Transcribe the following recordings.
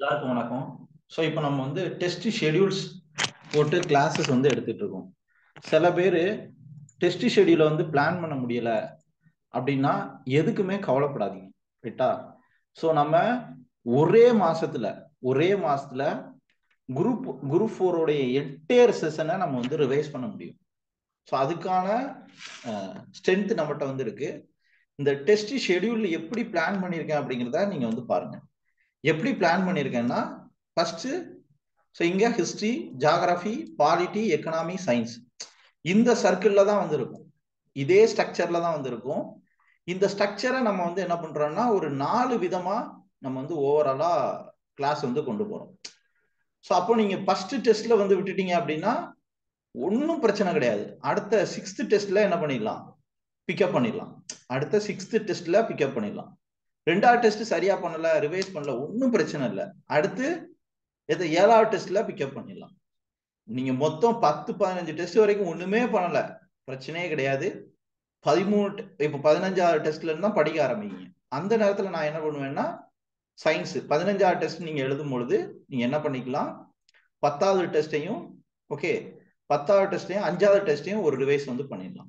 எல்லாருக்கும் வணக்கம் ஸோ இப்போ நம்ம வந்து டெஸ்ட் ஷெடியூல்ஸ் போட்டு கிளாஸஸ் வந்து எடுத்துட்டு இருக்கோம் சில பேர் டெஸ்ட் ஷெடியூலை வந்து பிளான் பண்ண முடியல அப்படின்னா எதுக்குமே கவலைப்படாதீங்க ரைட்டா ஸோ நம்ம ஒரே மாசத்துல ஒரே மாசத்துல குரூப் குரூப் ஃபோரோடைய எட்டேர் செஷனை நம்ம வந்து ரிவைஸ் பண்ண முடியும் ஸோ அதுக்கான ஸ்ட்ரென்த் நம்மகிட்ட வந்து இருக்கு இந்த டெஸ்ட் ஷெடியூல் எப்படி பிளான் பண்ணியிருக்கேன் அப்படிங்கிறத நீங்க வந்து பாருங்க எப்படி பிளான் பண்ணியிருக்கேன்னா ஃபர்ஸ்ட் ஸோ இங்க history geography polity economy science இந்த சர்க்கிள்ல தான் வந்து இருக்கும் இதே ஸ்ட்ரக்சர்ல தான் வந்து இருக்கும் இந்த ஸ்ட்ரக்சரை நம்ம வந்து என்ன பண்றோம்னா ஒரு நாலு விதமா நம்ம வந்து ஓவராலா கிளாஸ் வந்து கொண்டு போறோம் ஸோ அப்போ நீங்க ஃபர்ஸ்ட் டெஸ்ட்ல வந்து விட்டுட்டீங்க அப்படின்னா ஒன்றும் பிரச்சனை கிடையாது அடுத்த சிக்ஸ்த் டெஸ்ட்ல என்ன பண்ணிடலாம் பிக்கப் பண்ணிடலாம் அடுத்த சிக்ஸ்த் டெஸ்ட்ல பிக்கப் பண்ணிடலாம் ரெண்டாவது டெஸ்ட் சரியா பண்ணல ரிவைஸ் பண்ணல ஒன்றும் பிரச்சனை இல்லை அடுத்து எது ஏழாவது டெஸ்ட்ல பிக்கப் பண்ணிடலாம் நீங்க மொத்தம் பத்து பதினஞ்சு டெஸ்ட் வரைக்கும் ஒண்ணுமே பண்ணல பிரச்சனையே கிடையாது பதிமூணு இப்போ பதினஞ்சாவது டெஸ்ட்ல இருந்தா படிக்க ஆரம்பிங்க அந்த நேரத்துல நான் என்ன பண்ணுவேன்னா சயின்ஸ் பதினஞ்சாவது டெஸ்ட் நீங்க எழுதும் பொழுது நீங்க என்ன பண்ணிக்கலாம் பத்தாவது டெஸ்ட்டையும் ஓகே பத்தாவது டெஸ்ட்டையும் அஞ்சாவது டெஸ்ட்டையும் ஒரு ரிவைஸ் வந்து பண்ணிடலாம்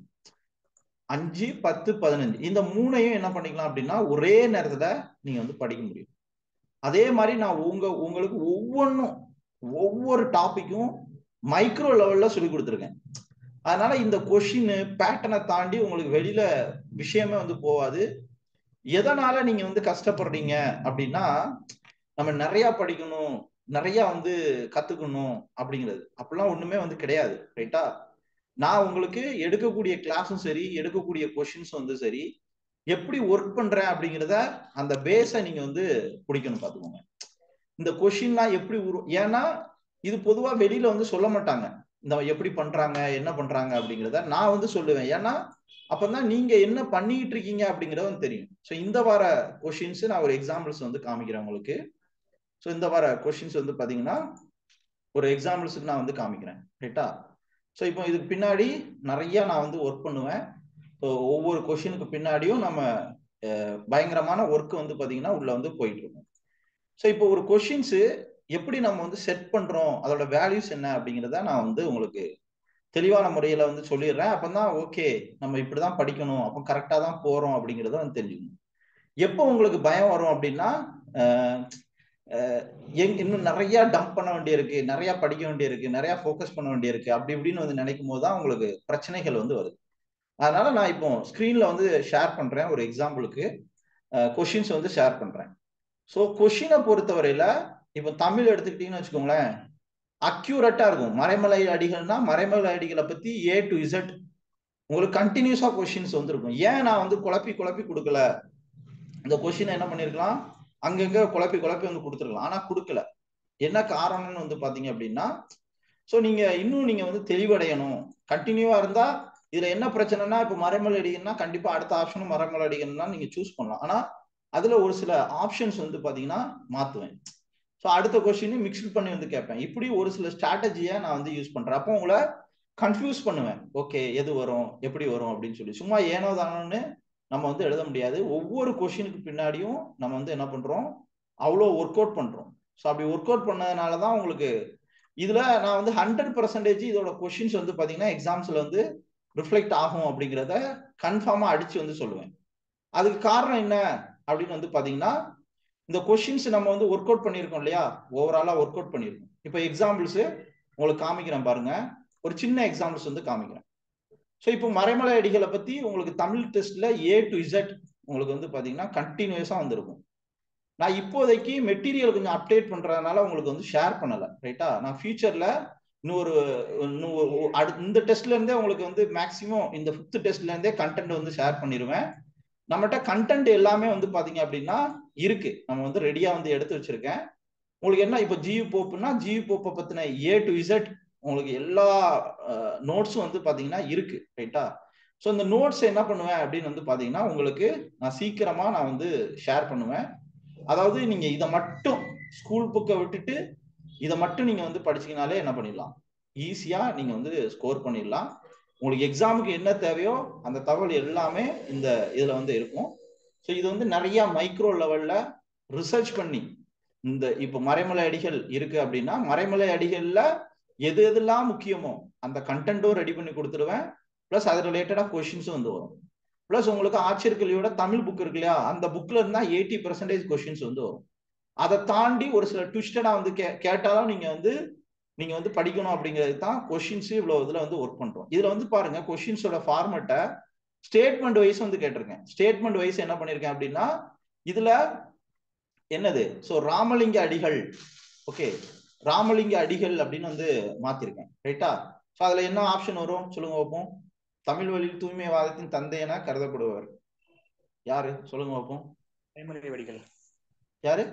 அஞ்சு பத்து பதினஞ்சு இந்த மூணையும் என்ன பண்ணிக்கலாம் அப்படின்னா ஒரே நேரத்துல நீங்க வந்து படிக்க முடியும் அதே மாதிரி நான் உங்க உங்களுக்கு ஒவ்வொன்றும் ஒவ்வொரு டாபிக்கும் மைக்ரோ லெவல்ல சொல்லி கொடுத்துருக்கேன் அதனால இந்த கொஷின் பேட்டர்னை தாண்டி உங்களுக்கு வெளியில விஷயமே வந்து போகாது எதனால நீங்க வந்து கஷ்டப்படுறீங்க அப்படின்னா நம்ம நிறைய படிக்கணும் நிறைய வந்து கத்துக்கணும் அப்படிங்கிறது அப்படிலாம் ஒண்ணுமே வந்து கிடையாது ரைட்டா நான் உங்களுக்கு எடுக்கக்கூடிய கிளாஸும் சரி எடுக்கக்கூடிய கொஷின்ஸும் வந்து சரி எப்படி ஒர்க் பண்றேன் அப்படிங்கிறத அந்த பேஸை நீங்க வந்து பிடிக்கணும் பார்த்துக்கோங்க இந்த கொஷின்லாம் எப்படி உரு ஏன்னா இது பொதுவா வெளியில வந்து சொல்ல மாட்டாங்க இந்த எப்படி பண்றாங்க என்ன பண்றாங்க அப்படிங்கிறத நான் வந்து சொல்லுவேன் ஏன்னா அப்பதான் நீங்க என்ன பண்ணிட்டு இருக்கீங்க அப்படிங்கறது வந்து தெரியும் ஸோ இந்த வார கொஷின்ஸ் நான் ஒரு எக்ஸாம்பிள்ஸ் வந்து காமிக்கிறேன் உங்களுக்கு ஸோ இந்த வார கொஷின்ஸ் வந்து பாத்தீங்கன்னா ஒரு எக்ஸாம்பிள்ஸுக்கு நான் வந்து காமிக்கிறேன் ரைட்டா ஸோ இப்போ இதுக்கு பின்னாடி நிறைய நான் வந்து ஒர்க் பண்ணுவேன் ஸோ ஒவ்வொரு கொஷினுக்கு பின்னாடியும் நம்ம பயங்கரமான ஒர்க் வந்து பார்த்தீங்கன்னா உள்ள வந்து போயிட்டு இருக்கும் ஸோ இப்போ ஒரு கொஷின்ஸு எப்படி நம்ம வந்து செட் பண்றோம் அதோட வேல்யூஸ் என்ன அப்படிங்கிறத நான் வந்து உங்களுக்கு தெளிவான முறையில வந்து சொல்லிடுறேன் அப்பதான் ஓகே நம்ம இப்படிதான் படிக்கணும் அப்போ கரெக்டா தான் போறோம் அப்படிங்கிறத வந்து தெரிஞ்சுக்கணும் எப்போ உங்களுக்கு பயம் வரும் அப்படின்னா எங் இன்னும் நிறைய டம்ப் பண்ண வேண்டியிருக்கு நிறைய படிக்க வேண்டியிருக்கு நிறைய ஃபோக்கஸ் பண்ண வேண்டியிருக்கு அப்படி இப்படின்னு வந்து நினைக்கும் போது தான் உங்களுக்கு பிரச்சனைகள் வந்து வருது அதனால நான் இப்போ ஸ்க்ரீன்ல வந்து ஷேர் பண்றேன் ஒரு எக்ஸாம்பிளுக்கு கொஷின்ஸ் வந்து ஷேர் பண்றேன் ஸோ கொஷினை பொறுத்தவரையில இப்போ தமிழ் எடுத்துக்கிட்டீங்கன்னு வச்சுக்கோங்களேன் அக்யூரட்டா இருக்கும் மறைமலை அடிகள்னா மறைமலை அடிகளை பத்தி ஏ டு இசட் உங்களுக்கு கண்டினியூஸா கொஷின்ஸ் வந்துருக்கும் ஏன் நான் வந்து குழப்பி குழப்பி கொடுக்கல இந்த கொஷினை என்ன பண்ணிருக்கலாம் அங்கங்க குழப்பி குழப்பி வந்து கொடுத்துருக்கலாம் ஆனா கொடுக்கல என்ன காரணம்னு வந்து பாத்தீங்க அப்படின்னா ஸோ நீங்க இன்னும் நீங்க வந்து தெளிவடையணும் கண்டினியூவா இருந்தா இதுல என்ன பிரச்சனைனா இப்போ மறைமலை அடிகள்னா கண்டிப்பா அடுத்த ஆப்ஷனும் மறைமலை அடிகள்னா நீங்க சூஸ் பண்ணலாம் ஆனா அதுல ஒரு சில ஆப்ஷன்ஸ் வந்து பாத்தீங்கன்னா மாத்துவேன் ஸோ அடுத்த கொஸ்டின் மிக்ஸ் பண்ணி வந்து கேட்பேன் இப்படி ஒரு சில ஸ்ட்ராட்டஜியை நான் வந்து யூஸ் பண்றேன் அப்போ உங்களை கன்ஃபியூஸ் பண்ணுவேன் ஓகே எது வரும் எப்படி வரும் அப்படின்னு சொல்லி சும்மா ஏனோ தானோன்னு நம்ம வந்து எழுத முடியாது ஒவ்வொரு கொஷினுக்கு பின்னாடியும் நம்ம வந்து என்ன பண்றோம் அவ்வளோ ஒர்க் அவுட் பண்றோம் ஸோ அப்படி ஒர்க் அவுட் பண்ணதுனால தான் உங்களுக்கு இதுல நான் வந்து ஹண்ட்ரட் பர்சன்டேஜ் இதோட கொஷின்ஸ் வந்து பாத்தீங்கன்னா எக்ஸாம்ஸ்ல வந்து ரிஃப்ளெக்ட் ஆகும் அப்படிங்கிறத கன்ஃபார்மா அடிச்சு வந்து சொல்லுவேன் அதுக்கு காரணம் என்ன அப்படின்னு வந்து பாத்தீங்கன்னா இந்த கொஷின்ஸ் நம்ம வந்து ஒர்க் அவுட் பண்ணியிருக்கோம் இல்லையா ஓவராலா ஒர்க் அவுட் பண்ணியிருக்கோம் இப்போ எக்ஸாம்பிள்ஸ் உங்களுக்கு காமிக்கிறேன் பாருங்க ஒரு சின்ன எக்ஸாம்பிள்ஸ் வந்து காமிக்கிறேன் ஸோ இப்போ மறைமலை அடிகளை பத்தி உங்களுக்கு தமிழ் டெஸ்ட்ல ஏ டு இசட் உங்களுக்கு வந்து பாத்தீங்கன்னா கண்டினியூஸா வந்திருக்கும் நான் இப்போதைக்கு மெட்டீரியல் கொஞ்சம் அப்டேட் பண்றதுனால உங்களுக்கு வந்து ஷேர் பண்ணல ரைட்டா நான் ஃபியூச்சர்ல இன்னொரு இந்த டெஸ்ட்ல இருந்தே உங்களுக்கு வந்து மேக்சிமம் இந்த ஃபிஃப்த் டெஸ்ட்ல இருந்தே கண்டென்ட் வந்து ஷேர் பண்ணிடுவேன் நம்மகிட்ட கண்டென்ட் எல்லாமே வந்து பாத்தீங்க அப்படின்னா இருக்கு நம்ம வந்து ரெடியா வந்து எடுத்து வச்சிருக்கேன் உங்களுக்கு என்ன இப்போ ஜியு போப்புன்னா ஜியு போப்பை பத்தின ஏ டு இசட் உங்களுக்கு எல்லா நோட்ஸும் வந்து பாத்தீங்கன்னா இருக்கு ரைட்டா ஸோ இந்த நோட்ஸ் என்ன பண்ணுவேன் அப்படின்னு வந்து பாத்தீங்கன்னா உங்களுக்கு நான் சீக்கிரமா நான் வந்து ஷேர் பண்ணுவேன் அதாவது நீங்க இதை மட்டும் ஸ்கூல் புக்கை விட்டுட்டு இதை மட்டும் நீங்க வந்து படிச்சீங்கனாலே என்ன பண்ணிடலாம் ஈஸியா நீங்க வந்து ஸ்கோர் பண்ணிடலாம் உங்களுக்கு எக்ஸாமுக்கு என்ன தேவையோ அந்த தகவல் எல்லாமே இந்த இதுல வந்து இருக்கும் ஸோ இது வந்து நிறைய மைக்ரோ லெவல்ல ரிசர்ச் பண்ணி இந்த இப்ப மறைமலை அடிகள் இருக்கு அப்படின்னா மறைமலை அடிகள்ல எது எதெல்லாம் முக்கியமோ அந்த கண்டென்ட்டும் ரெடி பண்ணி கொடுத்துருவேன் பிளஸ் அது ரிலேட்டடா கொஸ்டின்ஸும் வந்து வரும் பிளஸ் உங்களுக்கு ஆச்சரியக்கல்வியோட தமிழ் புக் இருக்கு இல்லையா அந்த புக்ல இருந்தா எயிட்டி பர்சன்டேஜ் கொஸ்டின்ஸ் வந்து வரும் அதை தாண்டி ஒரு சில ட்விஸ்டடா வந்து கே கேட்டாலும் நீங்க வந்து நீங்க வந்து படிக்கணும் அப்படிங்கிறது தான் கொஸ்டின்ஸ் இவ்வளவு இதுல வந்து ஒர்க் பண்றோம் இதுல வந்து பாருங்க கொஸ்டின்ஸோட ஃபார்மெட்டை ஸ்டேட்மெண்ட் வைஸ் வந்து கேட்டிருக்கேன் ஸ்டேட்மெண்ட் வைஸ் என்ன பண்ணிருக்கேன் அப்படின்னா இதுல என்னது சோ ராமலிங்க அடிகள் ஓகே ராமலிங்க அடிகள் அப்படின்னு வந்து மாத்திருக்கேன் ரைட்டா சோ அதுல என்ன ஆப்ஷன் வரும் சொல்லுங்க பார்ப்போம் தமிழ் வழியில் தூய்மைவாதத்தின் தந்தை என கருதப்படுபவர் யாரு சொல்லுங்க பார்ப்போம் மறைமலை அடிகள் யாரு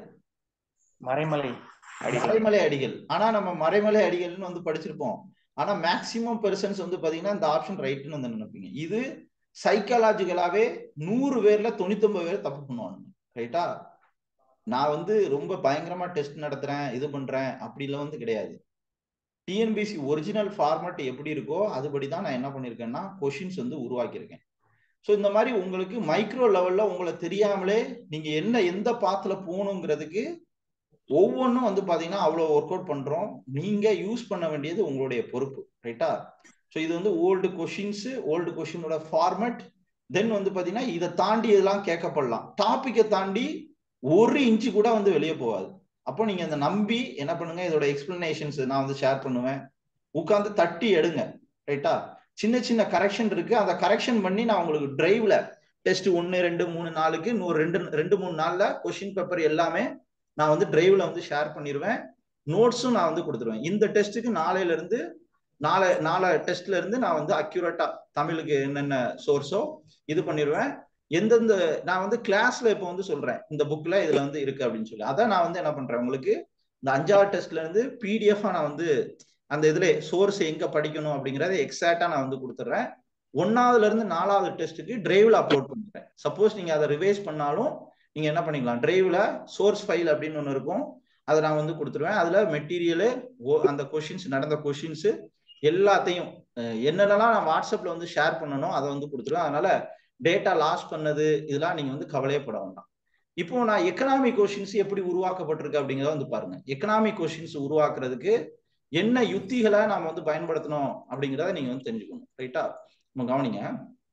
மறைமலை அடிகள் மறைமலை அடிகள் ஆனா நம்ம மறைமலை அடிகள்னு வந்து படிச்சிருப்போம் ஆனா மேக்சிமம் பெர்சன்ஸ் வந்து பாத்தீங்கன்னா இந்த ஆப்ஷன் ரைட்னு வந்து நினைப்பீங்க இது சைக்காலஜிக்கலாவே நூறு பேர்ல தொண்ணூத்தொன்பது பேர் தப்பு பண்ணுவாங்க ரைட்டா நான் வந்து ரொம்ப பயங்கரமா டெஸ்ட் நடத்துறேன் இது பண்றேன் அப்படிலாம் வந்து கிடையாது டிஎன்பிசி ஒரிஜினல் ஃபார்மட் எப்படி இருக்கோ அதுபடி தான் நான் என்ன பண்ணியிருக்கேன்னா கொஷின்ஸ் வந்து உருவாக்கியிருக்கேன் ஸோ இந்த மாதிரி உங்களுக்கு மைக்ரோ லெவல்ல உங்களை தெரியாமலே நீங்க என்ன எந்த பாத்துல போகணுங்கிறதுக்கு ஒவ்வொன்றும் வந்து பாத்தீங்கன்னா அவ்வளோ ஒர்க் அவுட் பண்றோம் நீங்க யூஸ் பண்ண வேண்டியது உங்களுடைய பொறுப்பு ரைட்டா ஸோ இது வந்து ஓல்டு கொஷின்ஸ் ஓல்டு கொஷினோட ஃபார்மட் தென் வந்து பாத்தீங்கன்னா இதை தாண்டி இதெல்லாம் கேட்கப்படலாம் டாப்பிக்கை தாண்டி ஒரு இன்ச்சு கூட வந்து வெளியே போகாது அப்போ நீங்க அந்த நம்பி என்ன பண்ணுங்க இதோட எக்ஸ்பிளனேஷன்ஸ் நான் வந்து ஷேர் பண்ணுவேன் உட்காந்து தட்டி எடுங்க ரைட்டா சின்ன சின்ன கரெக்ஷன் இருக்கு அந்த கரெக்ஷன் பண்ணி நான் உங்களுக்கு டிரைவ்ல டெஸ்ட் ஒன்னு ரெண்டு மூணு நாளுக்கு இன்னொரு ரெண்டு ரெண்டு மூணு நாள்ல கொஸ்டின் பேப்பர் எல்லாமே நான் வந்து டிரைவ்ல வந்து ஷேர் பண்ணிடுவேன் நோட்ஸும் நான் வந்து கொடுத்துருவேன் இந்த டெஸ்ட்டுக்கு நாளையில இருந்து நாளை நாளை டெஸ்ட்ல இருந்து நான் வந்து அக்யூரேட்டா தமிழுக்கு என்னென்ன சோர்ஸோ இது பண்ணிடுவேன் எந்தெந்த நான் வந்து கிளாஸ்ல இப்போ வந்து சொல்றேன் இந்த புக்ல இதுல வந்து இருக்கு அப்படின்னு சொல்லி அதான் நான் வந்து என்ன பண்றேன் உங்களுக்கு இந்த அஞ்சாவது டெஸ்ட்ல இருந்து பிடிஎஃபா நான் வந்து அந்த இதுல சோர்ஸ் எங்க படிக்கணும் அப்படிங்கறத எக்ஸாக்டா நான் வந்து கொடுத்துட்றேன் ஒன்னாவதுல இருந்து நாலாவது டெஸ்ட்டுக்கு டிரைவ்ல அப்லோட் பண்ணிடுறேன் சப்போஸ் நீங்க அதை ரிவைஸ் பண்ணாலும் நீங்க என்ன பண்ணிக்கலாம் டிரைவ்ல சோர்ஸ் ஃபைல் அப்படின்னு ஒன்று இருக்கும் அதை நான் வந்து கொடுத்துருவேன் அதுல மெட்டீரியலு அந்த கொஷின்ஸ் நடந்த கொஷின்ஸ் எல்லாத்தையும் என்னென்னலாம் நான் வாட்ஸ்அப்ல வந்து ஷேர் பண்ணணும் அதை வந்து கொடுத்துருவேன் அதனால டேட்டா லாஸ் பண்ணது இதெல்லாம் நீங்க வந்து கவலையப்பட வேண்டாம் இப்போ நான் எக்கனாமிக் கொஷின்ஸ் எப்படி உருவாக்கப்பட்டிருக்கு அப்படிங்கிறத வந்து பாருங்க எக்கனாமிக் கொஷின்ஸ் உருவாக்குறதுக்கு என்ன யுத்திகளை நாம வந்து பயன்படுத்தணும் அப்படிங்கிறத நீங்க வந்து தெரிஞ்சுக்கணும் ரைட்டா நம்ம கவனிங்க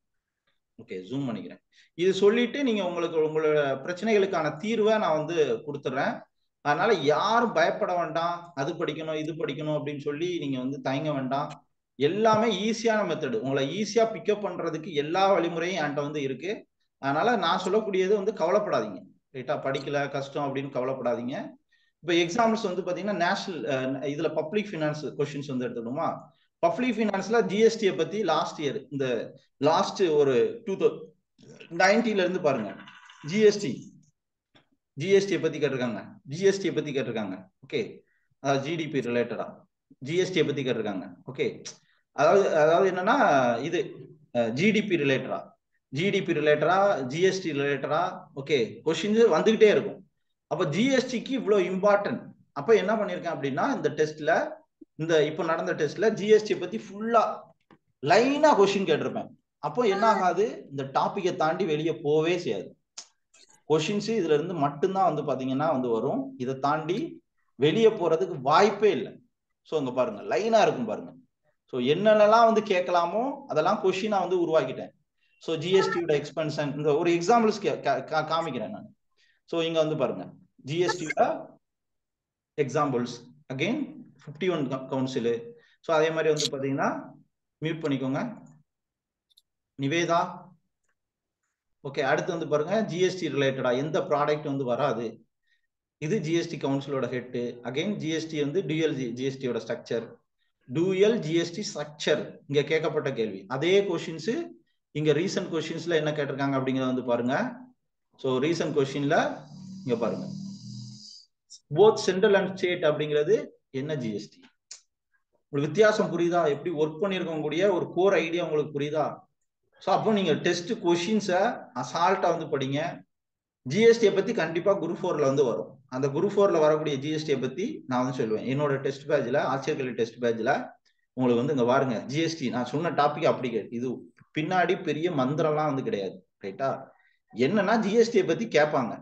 ஓகே ஜூம் பண்ணிக்கிறேன் இது சொல்லிட்டு நீங்க உங்களுக்கு உங்களோட பிரச்சனைகளுக்கான தீர்வை நான் வந்து கொடுத்துட்றேன் அதனால யாரும் பயப்பட வேண்டாம் அது படிக்கணும் இது படிக்கணும் அப்படின்னு சொல்லி நீங்க வந்து தயங்க வேண்டாம் எல்லாமே ஈஸியான மெத்தடு உங்களை ஈஸியா பிக்கப் பண்றதுக்கு எல்லா வழிமுறையும் என்கிட்ட வந்து இருக்கு அதனால நான் சொல்லக்கூடியது வந்து கவலைப்படாதீங்க ரைட்டா படிக்கல கஷ்டம் அப்படின்னு கவலைப்படாதீங்க இப்போ எக்ஸாம்பிள்ஸ் வந்து பாத்தீங்கன்னா நேஷனல் இதுல பப்ளிக் ஃபினான்ஸ் கொஸ்டின்ஸ் வந்து எடுத்துக்கணுமா பப்ளிக் ஃபினான்ஸ்ல ஜிஎஸ்டியை பத்தி லாஸ்ட் இயர் இந்த லாஸ்ட் ஒரு டூ தௌ நைன்டில இருந்து பாருங்க ஜிஎஸ்டி ஜிஎஸ்டியை பத்தி கேட்டிருக்காங்க ஜிஎஸ்டியை பத்தி கேட்டிருக்காங்க ஓகே அதாவது ஜிடிபி ரிலேட்டடா ஜிஎஸ்டியை பத்தி கேட்டிருக்காங்க ஓகே அதாவது அதாவது என்னன்னா இது ஜிடிபி ரிலேட்டடா ஜிடிபி ரிலேட்டடா ஜிஎஸ்டி ரிலேட்டடா ஓகே கொஸ்டின்ஸ் வந்துகிட்டே இருக்கும் அப்ப ஜிஎஸ்டிக்கு இவ்வளவு இம்பார்ட்டன்ட் அப்ப என்ன பண்ணிருக்கேன் அப்படின்னா இந்த டெஸ்ட்ல இந்த இப்ப நடந்த டெஸ்ட்ல ஜிஎஸ்டி பத்தி ஃபுல்லா லைனா கொஸ்டின் கேட்டிருப்பேன் அப்போ என்ன ஆகாது இந்த டாபிக்கை தாண்டி வெளியே போவே செய்யாது கொஷின்ஸ் இதுல இருந்து மட்டும்தான் வந்து பாத்தீங்கன்னா வந்து வரும் இதை தாண்டி வெளியே போறதுக்கு வாய்ப்பே இல்லை ஸோ அங்க பாருங்க லைனா இருக்கும் பாருங்க ஸோ என்னென்னலாம் வந்து கேட்கலாமோ அதெல்லாம் கொஷினா வந்து உருவாக்கிட்டேன் ஸோ ஜிஎஸ்டியோட எக்ஸ்பென்ஷன் இந்த ஒரு எக்ஸாம்பிள்ஸ் காமிக்கிறேன் நான் ஸோ இங்க வந்து பாருங்க ஜிஎஸ்டியோட examples again fifty one council so அதே மாதிரி வந்து பாத்தீங்கன்னா மியூட் பண்ணிக்கோங்க நிவேதா ஓகே அடுத்து வந்து பாருங்க ஜிஎஸ்டி ரிலேட்டடா எந்த ப்ராடக்ட் வந்து வராது இது ஜிஎஸ்டி கவுன்சிலோட ஹெட்டு அகைன் ஜிஎஸ்டி வந்து டியூஎல் ஜிஎஸ்டியோட ஸ்ட்ரக்சர் டூஎல் ஜிஎஸ்டி ஸ்ட்ரக்சர் இங்க கேட்கப்பட்ட கேள்வி அதே கொஷின்ஸ் இங்க ரீசன்ட் கொஷின்ஸ்ல என்ன கேட்டிருக்காங்க அப்படிங்கறத வந்து பாருங்க ஸோ ரீசன்ட் கொஷின்ல இங்க பாருங்க போத் சென்ட்ரல் அண்ட் ஸ்டேட் அப்படிங்கிறது என்ன ஜிஎஸ்டி உங்களுக்கு வித்தியாசம் புரியுதா எப்படி ஒர்க் பண்ணிருக்கவங்க கூடிய ஒரு கோர் ஐடியா உங்களுக்கு புரியுதா ஸோ அப்போ நீங்க டெஸ்ட் கொஷின்ஸை அசால்ட்டா வந்து படிங்க ஜிஎஸ்டியை பத்தி கண்டிப்பா குரூப் ஃபோர்ல வந்து வரும் அந்த குரூப் ஃபோர்ல வரக்கூடிய ஜிஎஸ்டியை பத்தி நான் வந்து சொல்லுவேன் என்னோட டெஸ்ட் பேட்ச்ல ஆச்சரியக்கல்வி டெஸ்ட் பேட்ச்ல உங்களுக்கு வந்து இங்க பாருங்க ஜிஎஸ்டி நான் சொன்ன டாபிக் அப்படி இது பின்னாடி பெரிய மந்திரம்லாம் வந்து கிடையாது ரைட்டா என்னன்னா ஜிஎஸ்டியை பத்தி கேட்பாங்க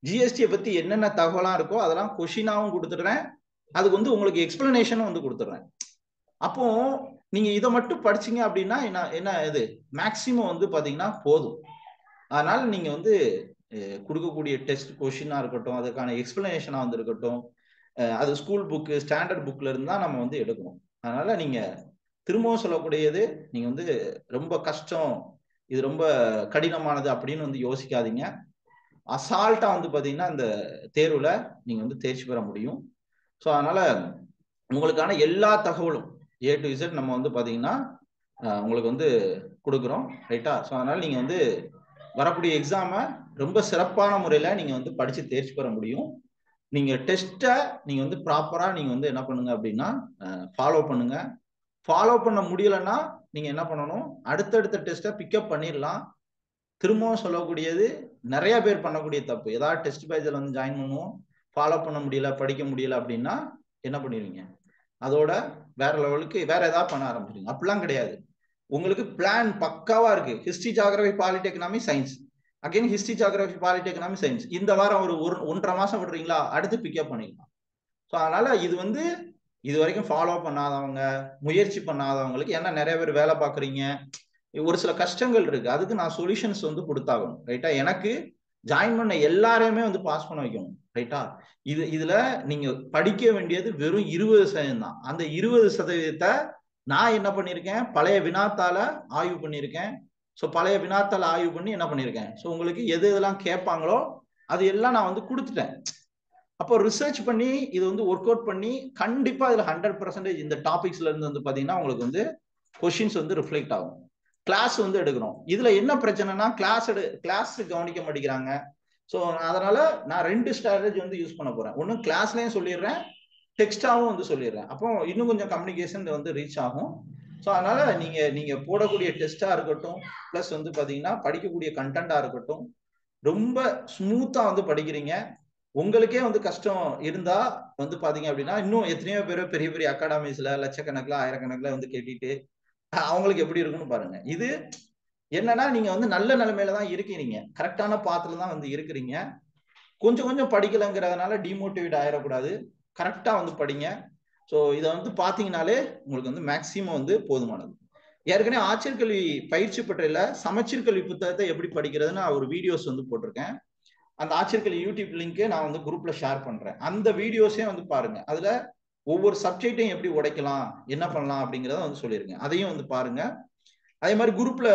ஜிஎஸ்டியை பத்தி என்னென்ன தகவலாம் இருக்கோ அதெல்லாம் கொஷினாவும் கொடுத்துடுறேன் அதுக்கு வந்து உங்களுக்கு எக்ஸ்பிளனேஷனும் வந்து கொடுத்துட்றேன் அப்போ நீங்க இதை மட்டும் படிச்சீங்க அப்படின்னா என்ன என்ன இது மேக்சிமம் வந்து பாத்தீங்கன்னா போதும் அதனால நீங்க வந்து அஹ், கொடுக்கக்கூடிய டெஸ்ட் கொஷினா இருக்கட்டும் அதுக்கான எக்ஸ்பிளனேஷனா வந்து இருக்கட்டும் அஹ், அது ஸ்கூல் புக்கு ஸ்டாண்டர்ட் புக்ல இருந்து தான் நம்ம வந்து எடுக்கணும் அதனால நீங்க திரும்பவும் சொல்லக்கூடியது நீங்க வந்து ரொம்ப கஷ்டம் இது ரொம்ப கடினமானது அப்படின்னு வந்து யோசிக்காதீங்க அசால்ட்டா வந்து பாத்தீங்கன்னா இந்த தேர்வுல நீங்க வந்து தேர்ச்சி பெற முடியும் ஸோ அதனால உங்களுக்கான எல்லா தகவலும் ஏ டு இசட் நம்ம வந்து பாத்தீங்கன்னா அஹ், உங்களுக்கு வந்து கொடுக்குறோம் ரைட்டா ஸோ அதனால நீங்க வந்து வரக்கூடிய எக்ஸாமை ரொம்ப சிறப்பான முறையில நீங்க வந்து படிச்சு தேர்ச்சி பெற முடியும் நீங்க டெஸ்ட்டை நீங்க வந்து ப்ராப்பரா நீங்க வந்து என்ன பண்ணுங்க அப்படின்னா ஃபாலோ பண்ணுங்க ஃபாலோ பண்ண முடியலன்னா நீங்க என்ன பண்ணணும் அடுத்தடுத்த டெஸ்ட்டை பிக்கப் பண்ணிடலாம் திரும்பவும் சொல்லக்கூடியது நிறைய பேர் பண்ணக்கூடிய தப்பு ஏதாவது டெஸ்ட் பேஜில் வந்து ஜாயின் பண்ணுவோம் ஃபாலோ பண்ண முடியல படிக்க முடியல அப்படின்னா என்ன பண்ணிடுவீங்க அதோட வேற லெவலுக்கு வேற ஏதாவது பண்ண ஆரம்பிச்சிடுங்க அப்படிலாம் கிடையாது உங்களுக்கு பிளான் பக்காவா இருக்கு history geography polity economy science again history geography polity economy science இந்த வாரம் ஒரு ஒரு ஒன்றரை மாசம் விடுறீங்களா அடுத்து பிக்கப் பண்ணிக்கலாம் ஸோ அதனால இது வந்து இது வரைக்கும் ஃபாலோ பண்ணாதவங்க முயற்சி பண்ணாதவங்களுக்கு ஏன்னா நிறைய பேர் வேலை பார்க்குறீங்க ஒரு சில கஷ்டங்கள் இருக்கு அதுக்கு நான் சொல்யூஷன்ஸ் வந்து கொடுத்தாகணும் ரைட்டா எனக்கு ஜாயின் பண்ண எல்லாரையுமே வந்து பாஸ் பண்ண வைக்கணும் ரைட்டா இது இதுல நீங்க படிக்க வேண்டியது வெறும் இருபது சதவீதம் தான் அந்த இருபது சதவீதத்தை நான் என்ன பண்ணியிருக்கேன் பழைய வினாத்தால ஆய்வு பண்ணியிருக்கேன் ஸோ பழைய வினாத்தால ஆய்வு பண்ணி என்ன பண்ணியிருக்கேன் ஸோ உங்களுக்கு எது எதெல்லாம் கேட்பாங்களோ அது எல்லாம் நான் வந்து கொடுத்துட்டேன் அப்போ ரிசர்ச் பண்ணி இது வந்து ஒர்க் அவுட் பண்ணி கண்டிப்பா இதுல ஹண்ட்ரட் பர்சன்டேஜ் இந்த டாபிக்ஸ்ல இருந்து வந்து பாத்தீங்கன்னா உங்களுக்கு வந்து கொஷின்ஸ் வந்து ரிஃப்ளெக்ட் ஆகும் கிளாஸ் வந்து எடுக்கிறோம் இதுல என்ன பிரச்சனைனா கிளாஸ் எடு கிளாஸ் கவனிக்க மாட்டேங்கிறாங்க ஸோ அதனால நான் ரெண்டு ஸ்ட்ராட்டஜி வந்து யூஸ் பண்ண போறேன் ஒன்றும் கிளாஸ்லயும் சொல்லிடுறேன் டெக்ஸ்டாவும் வந்து சொல்லிடுறேன் அப்போ இன்னும் கொஞ்சம் கம்யூனிகேஷன் வந்து ரீச் ஆகும் ஸோ அதனால நீங்க நீங்க போடக்கூடிய டெஸ்டா இருக்கட்டும் ப்ளஸ் வந்து பாத்தீங்கன்னா படிக்கக்கூடிய கண்டென்ட்டா இருக்கட்டும் ரொம்ப ஸ்மூத்தா வந்து படிக்கிறீங்க உங்களுக்கே வந்து கஷ்டம் இருந்தா வந்து பாத்தீங்க அப்படின்னா இன்னும் எத்தனையோ பேர் பெரிய பெரிய அகாடமிஸ்ல லட்சக்கணக்கில் ஆயிரக்கணக்கில் வந்து கேட்டுட்டு அவங்களுக்கு எப்படி இருக்குன்னு பாருங்க இது என்னன்னா நீங்க வந்து நல்ல நிலைமையில தான் இருக்கிறீங்க கரெக்டான பாத்துல தான் வந்து இருக்கிறீங்க கொஞ்சம் கொஞ்சம் படிக்கலைங்கிறதுனால டிமோட்டிவேட் ஆயிடக்கூடாது கரெக்டா வந்து படிங்க ஸோ இதை வந்து பாத்தீங்கன்னாலே உங்களுக்கு வந்து மேக்சிமம் வந்து போதுமானது ஏற்கனவே ஆட்சியர் கல்வி பயிற்சி பெற்றையில சமச்சீர் கல்வி புத்தகத்தை எப்படி படிக்கிறதுன்னு நான் ஒரு வீடியோஸ் வந்து போட்டிருக்கேன் அந்த ஆட்சியர் கல்வி யூடியூப் லிங்க்கு நான் வந்து குரூப்ல ஷேர் பண்றேன் அந்த வீடியோஸே வந்து பாருங்க அதுல ஒவ்வொரு சப்ஜெக்டையும் எப்படி உடைக்கலாம் என்ன பண்ணலாம் அப்படிங்கிறத வந்து சொல்லியிருக்கேன் அதையும் வந்து பாருங்க அதே மாதிரி குரூப்ல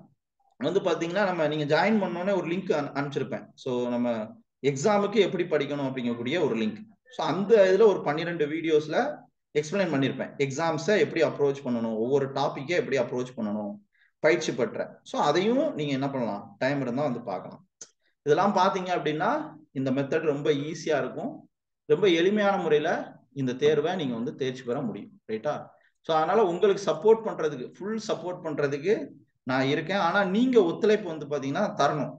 வந்து பாத்தீங்கன்னா நம்ம நீங்க ஜாயின் பண்ணோன்னே ஒரு லிங்க் அனுப்பிச்சிருப்பேன் ஸோ நம்ம எக்ஸாமுக்கு எப்படி படிக்கணும் அப்படிங்கக்கூடிய ஒரு லிங்க் ஸோ அந்த இதுல ஒரு பன்னிரெண்டு வீடியோஸ்ல எக்ஸ்பிளைன் பண்ணியிருப்பேன் எக்ஸாம்ஸை எப்படி அப்ரோச் பண்ணணும் ஒவ்வொரு டாப்பிக்கே எப்படி அப்ரோச் பண்ணணும் பயிற்சி பெற்ற ஸோ அதையும் நீங்க என்ன பண்ணலாம் டைம் இருந்தால் வந்து பார்க்கலாம் இதெல்லாம் பார்த்தீங்க அப்படின்னா இந்த மெத்தட் ரொம்ப ஈஸியா இருக்கும் ரொம்ப எளிமையான முறையில இந்த தேர்வை நீங்க வந்து தேர்ச்சி பெற முடியும் ரைட்டா ஸோ அதனால உங்களுக்கு சப்போர்ட் பண்றதுக்கு ஃபுல் சப்போர்ட் பண்றதுக்கு நான் இருக்கேன் ஆனா நீங்க ஒத்துழைப்பு வந்து பாத்தீங்கன்னா தரணும்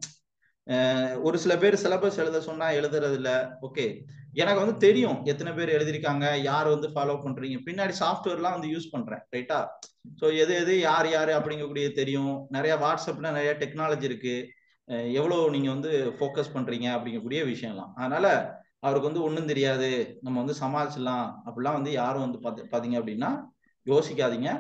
ஒரு சில பேர் சிலபஸ் எழுத சொன்னா எழுதுறது இல்ல ஓகே எனக்கு வந்து தெரியும் எத்தனை பேர் எழுதிருக்காங்க யார் வந்து ஃபாலோ பண்றீங்க பின்னாடி சாஃப்ட்வேர்லாம் வந்து யூஸ் பண்றேன் ரைட்டா ஸோ எது எது யார் யாரு அப்படிங்கக்கூடிய தெரியும் நிறைய வாட்ஸ்அப்ல நிறைய டெக்னாலஜி இருக்கு எவ்வளோ நீங்க வந்து ஃபோக்கஸ் பண்றீங்க அப்படிங்கக்கூடிய விஷயம்லாம் அதனால அவருக்கு வந்து ஒன்றும் தெரியாது நம்ம வந்து சமாளிச்சிடலாம் அப்படிலாம் வந்து யாரும் வந்து பார்த்து பார்த்தீங்க அப்படின்னா யோசிக்காதீங்க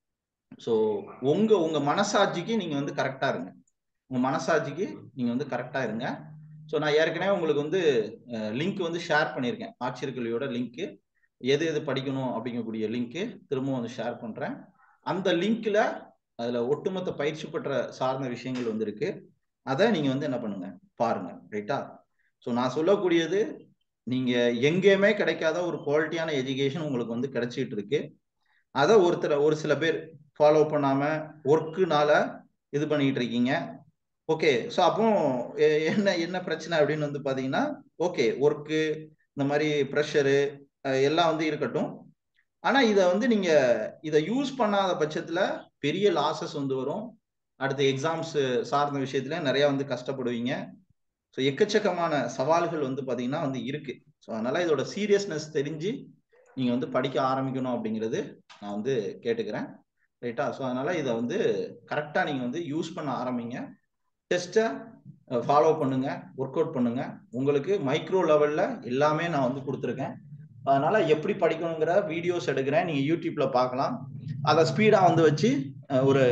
ஸோ உங்க உங்க மனசாட்சிக்கு நீங்க வந்து கரெக்டா இருங்க உங்க மனசாட்சிக்கு நீங்க வந்து கரெக்டா இருங்க ஸோ நான் ஏற்கனவே உங்களுக்கு வந்து லிங்க் வந்து ஷேர் பண்ணியிருக்கேன் ஆட்சியர் கல்வியோட லிங்க்கு எது எது படிக்கணும் அப்படிங்கக்கூடிய லிங்க்கு திரும்பவும் வந்து ஷேர் பண்றேன் அந்த லிங்க்ல அதுல ஒட்டுமொத்த பயிற்சி பெற்ற சார்ந்த விஷயங்கள் வந்து இருக்கு அதை நீங்க வந்து என்ன பண்ணுங்க பாருங்க ரைட்டா ஸோ நான் சொல்லக்கூடியது நீங்க எங்கேயுமே கிடைக்காத ஒரு குவாலிட்டியான எஜுகேஷன் உங்களுக்கு வந்து கிடைச்சிட்டு இருக்கு அதை ஒருத்தர் ஒரு சில பேர் ஃபாலோ பண்ணாம ஒர்க்குனால இது பண்ணிட்டு இருக்கீங்க ஓகே ஸோ அப்போ என்ன என்ன பிரச்சனை அப்படின்னு வந்து பாத்தீங்கன்னா ஓகே ஒர்க்கு இந்த மாதிரி ப்ரெஷரு எல்லாம் வந்து இருக்கட்டும் ஆனா இதை வந்து நீங்க இதை யூஸ் பண்ணாத பட்சத்துல பெரிய லாசஸ் வந்து வரும் அடுத்த எக்ஸாம்ஸ் சார்ந்த விஷயத்துல நிறைய வந்து கஷ்டப்படுவீங்க ஸோ எக்கச்சக்கமான சவால்கள் வந்து பார்த்தீங்கன்னா வந்து இருக்கு ஸோ அதனால இதோட சீரியஸ்னஸ் தெரிஞ்சு நீங்கள் வந்து படிக்க ஆரம்பிக்கணும் அப்படிங்கிறது நான் வந்து கேட்டுக்கிறேன் ரைட்டா ஸோ அதனால இதை வந்து கரெக்டாக நீங்கள் வந்து யூஸ் பண்ண ஆரம்பிங்க டெஸ்ட்டை ஃபாலோ பண்ணுங்க ஒர்க் அவுட் பண்ணுங்க உங்களுக்கு மைக்ரோ லெவல்ல எல்லாமே நான் வந்து கொடுத்துருக்கேன் அதனால எப்படி படிக்கணுங்கிற வீடியோஸ் எடுக்கிறேன் நீங்க யூடியூப்ல பார்க்கலாம் அதை ஸ்பீடா வந்து வச்சு அஹ், ஒரு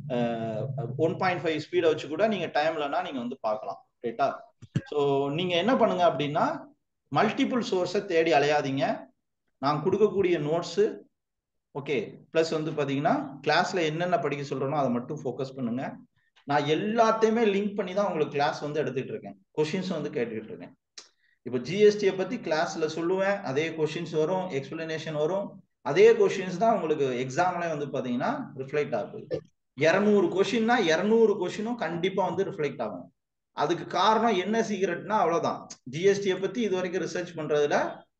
ஒன் பாயிண்ட் ஃபைவ் ஸ்பீடை வச்சு கூட நீங்க டைம்லனா நீங்க வந்து பார்க்கலாம் ரைட்டா ஸோ நீங்க என்ன பண்ணுங்க அப்படின்னா மல்டிபிள் சோர்ஸை தேடி அலையாதீங்க நான் கொடுக்கக்கூடிய நோட்ஸு ஓகே ப்ளஸ் வந்து பார்த்தீங்கன்னா கிளாஸ்ல என்னென்ன படிக்க சொல்றேனோ அதை மட்டும் ஃபோக்கஸ் பண்ணுங்க நான் எல்லாத்தையுமே லிங்க் பண்ணி தான் உங்களுக்கு கிளாஸ் வந்து எடுத்துட்டு இருக்கேன் கொஷின்ஸ் வந்து கேட்டுக்கிட்டு இருக்கேன் இப்போ ஜிஎஸ்டியை பத்தி கிளாஸ்ல சொல்லுவேன் அதே கொஷின்ஸ் வரும் எக்ஸ்பிளனேஷன் வரும் அதே கொஷின்ஸ் தான் உங்களுக்கு எக்ஸாம்ல வந்து பாத்தீங்கன்னா ரிஃப்ளெக்ட் ஆகுது இரநூறு கொஷின்னா இரநூறு கொஷினும் கண்டிப்பா வந்து ரிஃப்ளெக்ட் ஆகும் அதுக்கு காரணம் என்ன சீக்ரெட்னா அவ்வளவுதான் ஜிஎஸ்டியை பத்தி இது வரைக்கும் ரிசர்ச் பண்றதுல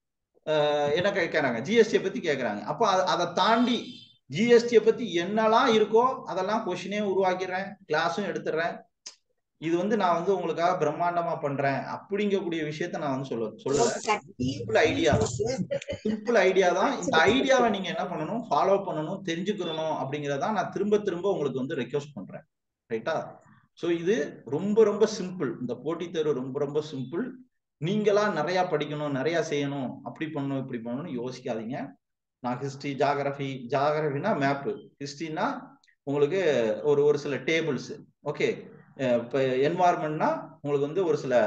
அஹ், என்ன கேட்கறாங்க ஜிஎஸ்டியை பத்தி கேட்கறாங்க அப்போ அத- அதை தாண்டி ஜிஎஸ்டியை பத்தி என்னெல்லாம் இருக்கோ அதெல்லாம் கொஷினே உருவாக்கிறேன் கிளாஸும் எடுத்துடுறேன் இது வந்து நான் வந்து உங்களுக்காக பிரம்மாண்டமா பண்றேன் அப்படிங்கக்கூடிய விஷயத்த நான் வந்து சொல்ல சொல்லல சிம்பிள் ஐடியா சிம்பிள் ஐடியா தான் இந்த ஐடியாவை நீங்க என்ன பண்ணணும் ஃபாலோ பண்ணணும் தெரிஞ்சுக்கிறணும் அப்படிங்கறத நான் திரும்ப திரும்ப உங்களுக்கு வந்து ரெக்வஸ்ட் பண்றேன் ரைட்டா ஸோ இது ரொம்ப ரொம்ப சிம்பிள் இந்த போட்டித் தேர்வு ரொம்ப ரொம்ப சிம்பிள் நீங்களா நிறைய படிக்கணும் நிறைய செய்யணும் அப்படி பண்ணணும் இப்படி பண்ணணும்னு யோசிக்காதீங்க நான் ஹிஸ்டரி ஜாகிரபி ஜாகிரபினா மேப்பு ஹிஸ்டரினா உங்களுக்கு ஒரு ஒரு சில டேபிள்ஸ் ஓகே இப்போ என்வாயர்மெண்ட்னா உங்களுக்கு வந்து ஒரு சில